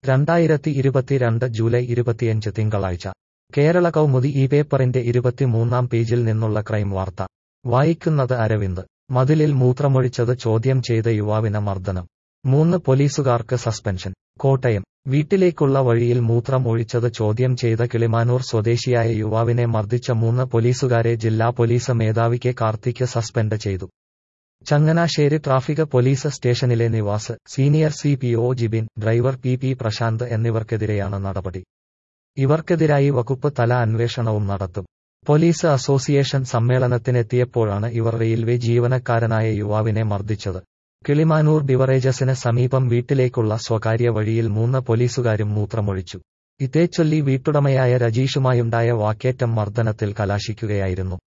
രണ്ടായിരത്തി ഇരുപത്തിരണ്ട് ജൂലൈ ഇരുപത്തിയഞ്ച് തിങ്കളാഴ്ച കേരള കൗമുദി ഈ പേപ്പറിന്റെ ഇരുപത്തിമൂന്നാം പേജിൽ നിന്നുള്ള ക്രൈം വാർത്ത വായിക്കുന്നത് അരവിന്ദ് മതിലിൽ മൂത്രമൊഴിച്ചത് ചോദ്യം ചെയ്ത യുവാവിന് മർദ്ദനം മൂന്ന് പോലീസുകാർക്ക് സസ്പെൻഷൻ കോട്ടയം വീട്ടിലേക്കുള്ള വഴിയിൽ മൂത്രം ഒഴിച്ചത് ചോദ്യം ചെയ്ത കിളിമാനൂർ സ്വദേശിയായ യുവാവിനെ മർദ്ദിച്ച മൂന്ന് പോലീസുകാരെ ജില്ലാ പോലീസ് മേധാവി കെ കാർത്തിക് സസ്പെൻഡ് ചെയ്തു ചങ്ങനാശ്ശേരി ട്രാഫിക് പോലീസ് സ്റ്റേഷനിലെ Nivas senior C P O Jibin driver P P Prashanth എന്നിവർക്കെതിരെയാണ് നടപടി ഇവർക്കെതിരായി വകുപ്പ് തല അന്വേഷണവും നടത്തും പോലീസ് അസോസിയേഷൻ സമ്മേളനത്തിനെത്തിയപ്പോഴാണ് ഇവർ റെയിൽവേ ജീവനക്കാരനായ യുവാവിനെ മർദ്ദിച്ചത് കിളിമാനൂർ ബിവറേജസിന് സമീപം വീട്ടിലേക്കുള്ള സ്വകാര്യ വഴിയിൽ മൂന്ന് പോലീസുകാരും മൂത്രമൊഴിച്ചു ഇതേച്ചൊല്ലി വീട്ടുടമയായ രജീഷുമായുണ്ടായ വാക്കേറ്റം മർദ്ദനത്തിൽ കലാശിക്കുകയായിരുന്നു